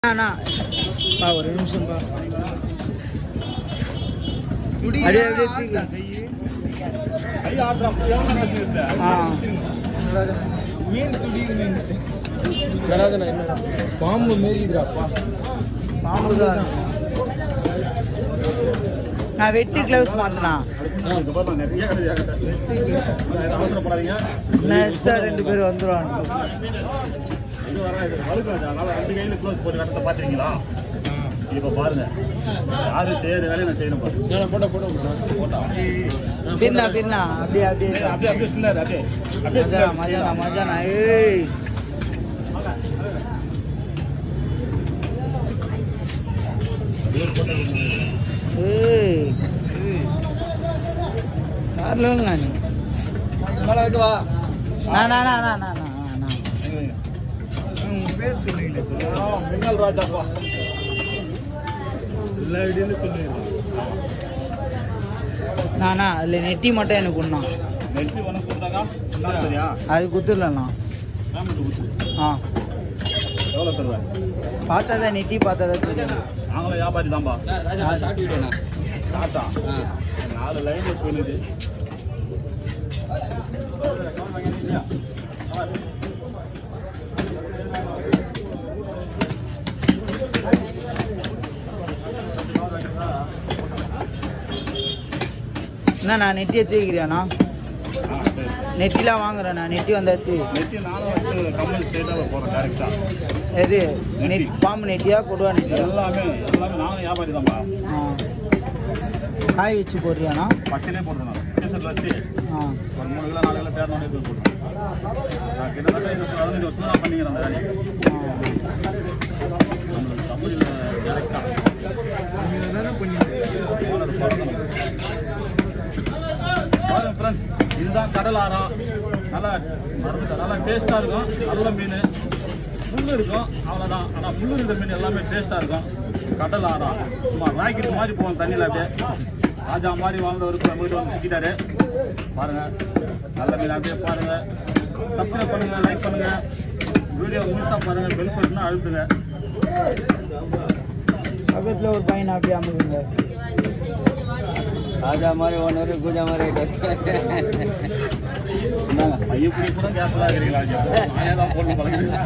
அண்ணா பா ஒரு நிமிஷம் பா முடிய அப்படியே அப்படியே தூக்கு. ஆ மீன் துடிக்குன்னு நினைச்சிட்டேன். பாம்பு மேரிதுடாப்பா பாம்பு தான் நான் வெட்டி கிளவுஸ் மாத்தினா அவசரப்படாதீங்க நெக்ஸ்டா ரெண்டு பேர் வந்துருவாங்க இது வராது வழுக்கு அதனால ரெண்டு கையில க்ளோஸ் போட்டு கட்டத்தை பாத்துறீங்களா இப்ப பாருங்க யாரு செய்யற வேலையை நான் செய்யணும் பாருங்க போட்டோ போட்டோ போட்டா பின்னா பின்னா அப்படியே அப்படியே அப்படியே அப்படியே சொல்லாரு அப்படியே அப்படியே மஜானா மஜானா மஜானா ஏய் ஏய் கார்ல நீ மேல வைக்கவா நான் நான் நான் நான் நான் நான் நான் உன் பேர் சொல்லுவீங்க சொல்லு மின்னல் ராஜாப்பா எல்லா வீடியோலையும் சொல்லுவீங்க நானா அதில் நெட்டி மட்டும் எனக்கு ஒன்றா நெட்டி ஒன்று கொடுத்தாக்கா என்ன சரியா அது குத்துடலண்ணா ஃபேமிலி கொடுத்து ஆ எவ்வளோ தருவேன் பார்த்தா தான் நெட்டி பார்த்தா தான் தெரியும் நாங்களும் வியாபாரி தான்பா ஷார்ட் வீடியோண்ணா டாட்டா நாலு லைன்ல போயிடுது என்ன நான் நெட்டி எடுத்து வைக்கிறியாண்ணா ஆ சரி நெட்டிலாம் வாங்குறேண்ணா நெட்டி வந்தாச்சு நெட்டி நானும் வச்சு கம்பெனி ஸ்டேட்டாக போகிறேன் டேரெக்டாக எது நெட் பாம்பு நெட்டியா கொடுவா நெட்டியா எல்லாமே எல்லாமே நானும் வியாபாரி தான்பா ஆ காய் வச்சு போடுறியாண்ணா பச்சனே போடுறேன் நான் டீசர்ட் வச்சு ஆ ஒரு மூணு கிலோ நாலு கிலோ தேர்னாலே போய் போட்டுருவேன் நான் கிட்டத்தட்ட இது பதினஞ்சு வருஷம் நான் பண்ணிக்கிறேன் அந்த வேலையை நம்மளுக்கு கம்பெனியில் டேரெக்டாக நீங்கள் தானே பண்ணீங்க ஓனர் பிறந்தணும் பாருங்க ஃப்ரெண்ட்ஸ் இதுதான் கடல் ஆறா நல்லா மறந்துட்டேன் நல்லா டேஸ்ட்டாக இருக்கும் நல்ல மீன் முள்ளு இருக்கும் அவ்வளோதான் ஆனால் முள்ளு இருக்கிற மீன் எல்லாமே டேஸ்ட்டாக இருக்கும் கடல் ஆறா சும்மா ராக்கெட் மாதிரி போவோம் தண்ணியில் அப்படியே ராஜா மாதிரி வாழ்ந்தவருக்கு நம்ம வீட்டு வந்து சிக்கிட்டாரு பாருங்க நல்ல மீன் அப்படியே பாருங்க சப்ஸ்கிரைப் பண்ணுங்க லைக் பண்ணுங்க வீடியோ முழுசா பாருங்க பெல் பட்டனா அழுத்துங்க பக்கத்தில் ஒரு பையன் அப்படியே அமுக்குங்க ராஜா மாதிரி ஒன்று பூஜா மாதிரி என்னங்க ஐயப்படி கூட கேப்லாம் இருக்கிறீங்களா நானே தான் போட்டு பழகிறேன்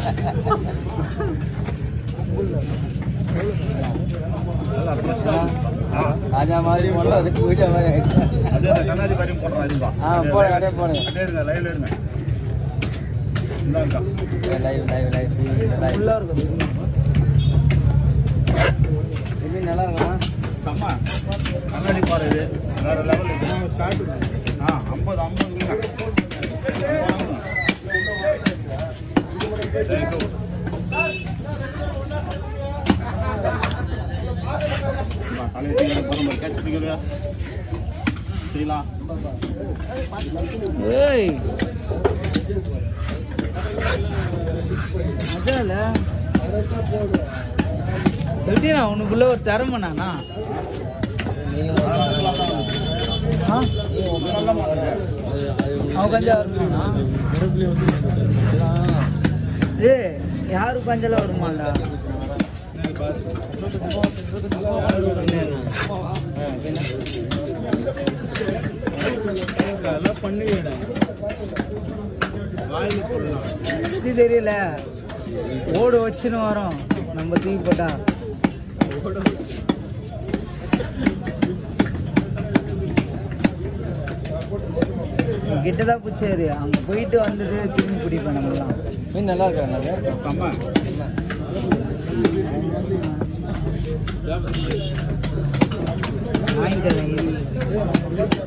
நல்லா fresh ஆ இருக்கு. ஆ, ராஜா மாதிரி ஒன்று பூஜா மாதிரி அதே அந்த கண்ணாடி பாரியும் போடுறேன் இதுவா ஆ, போடுங்க, அப்படியே போடுங்க. அப்படியே இருங்க லைவ்ல இருங்க இந்தாங்கக்கா லைவ் லைவ் லைவ் லைவ் ஃபுல்லாக இருக்கும் எப்படி நல்லா இருக்குமா செம்ம கண்ணாடி பாரு இது வேற லெவல் இது ஆ ஐம்பது ஐம்பது செய்யலாம் ஏய் அதால எப்படிண்ணா உனக்குள்ள ஒரு திறமைண்ணா ஆ அவன் கொஞ்சம் வருமாண்ணா ஏ யாரு பஞ்சல வருமாண்டா அதெல்லாம் பண்ணுவீடா வாயில் சொல்லலாம் இது தெரியல ஓடு வச்சுன்னு வரோம் நம்ம தூக்கி போட்டா கிட்டதான் பூச்சாரு அங்க போயிட்டு வந்தது திரும்பி பிடிப்பேன் நம்மலாம் மீன் நல்லா இருக்கா செம்ம வாங்கி தரேன் இரு.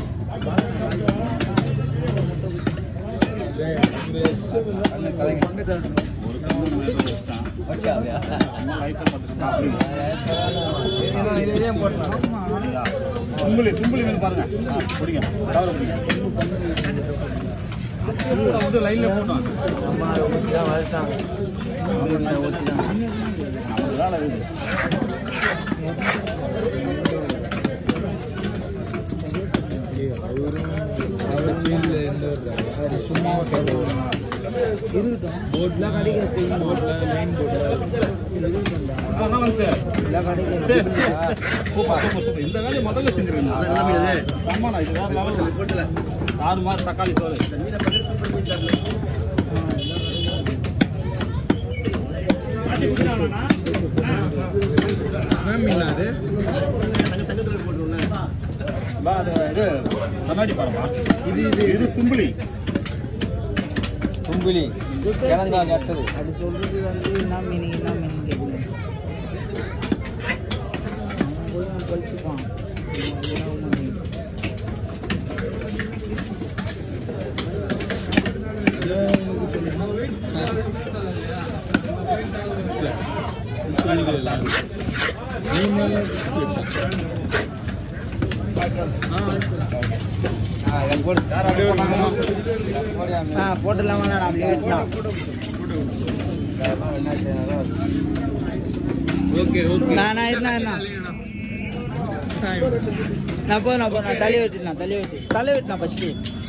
ஒரு கம்மி வச்சுட்டான் இன்னும் லைஃப்பை பார்த்துட்டு சாப்பிடுங்க இதையும் போடலாம் சரியா? தும்புலி தும்புலி மீன் பாருங்க ஆ, பிடிங்க கவலை பிடிங்க கூட வந்து லைன்ல போட்டோம் நம்ம வேலை இது அவர் மீன்ல எந்த ஒரு சும்மா இருக்கட்டும் போர்ட்லாம் கிடைக்காது போர்டில் லைன் போர்டில் இருக்கட்டும்டா அதெல்லாம் வந்து எல்லாம் கிடைக்காது சரி, சரி. Super, super, super. இந்த வேலையை முதல்ல செஞ்சிருக்கீங்க செம்மண்ணா, இது வேற level. ஆறு மாதம் தக்காளி சோறு என்ன மீன் அது பா, அது இது கண்ணாடி பாருப்பா இது இது இது கும்பிளி தும்பிலி கிழங்கா கட்டது அது சொல்றது வந்து என்ன மீனிங் என்ன மீனிங் கேட்குறேன் அவன் கூட அவன் பழிச்சுப்பான் ஆ போட்டுடலாமா நான் அப்படியே வெட்டலாம் ஓகே ஓகே நான் நான் இருந்தா என்ன நான் போ நான் போ நான் தலையை வெட்டினா தலையை வெட்டி தலை வெட்டினா ஃபஸ்ட்டு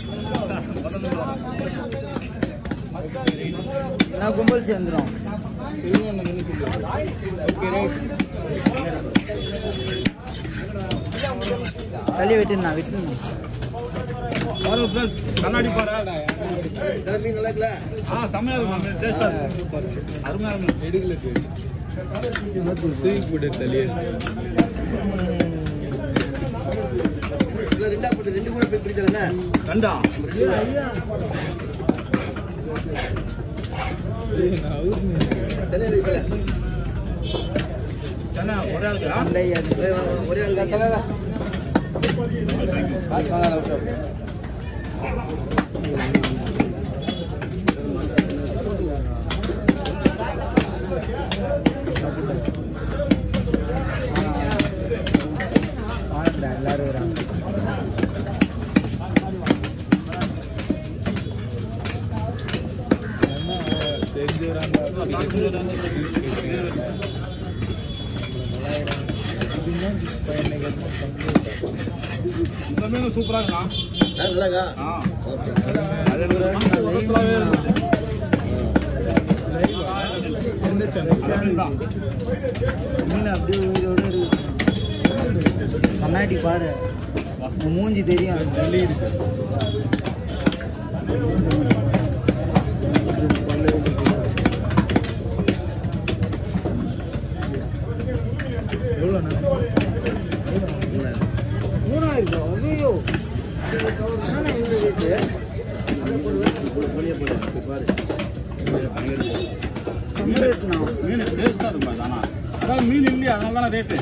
நான் கும்பல் சேர்ந்துடும் ஓகே ரைட் தலையை வெட்டினா வெட்டினா பாரு ப்ளஸ் கண்ணாடி பாரு மீன் நல்லா இருக்குல்ல ஆ செம்மையா இருக்கும் டேஸ்டா இருக்கும் அருமையா இருக்கும் எடுக்கல தூக்கி போட்டு தலையே ரெண்டா போட்டு ரெண்டு கூட போய் பிடிச்சல கண்டா என்ன ஒரே ஆளுக்கா ஒரே ஆள் எல்லாரும் வராங்க இந்த மீன் சூப்பரா இருக்கலாம் நல்லாக்கா ஆ ஓகே அது உரத்துலாவே இருக்குது. இதுதான். மீன் அப்படியே உயிரோட இருக்கு கண்ணாடி பாரு உன் மூஞ்சி தெரியும் அது மூணாயிரம் ஐயோ செம்ம ரேட்ண்ணா மீன் டேஸ்டா இருக்கும் அது ஆனா அதாவது மீன் இல்லையா அதனால தானே ரேட்டு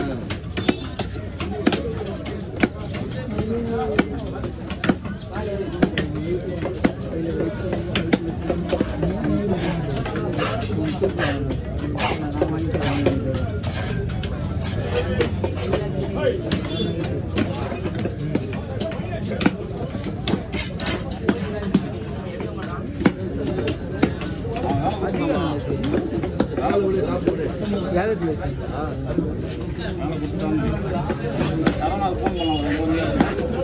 தரமாக ஃபோன் பண்ணுவாங்க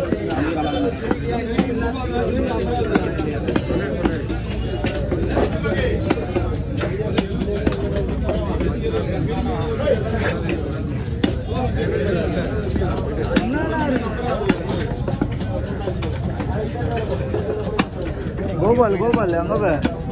கோபால் கோபால் அங்க போய்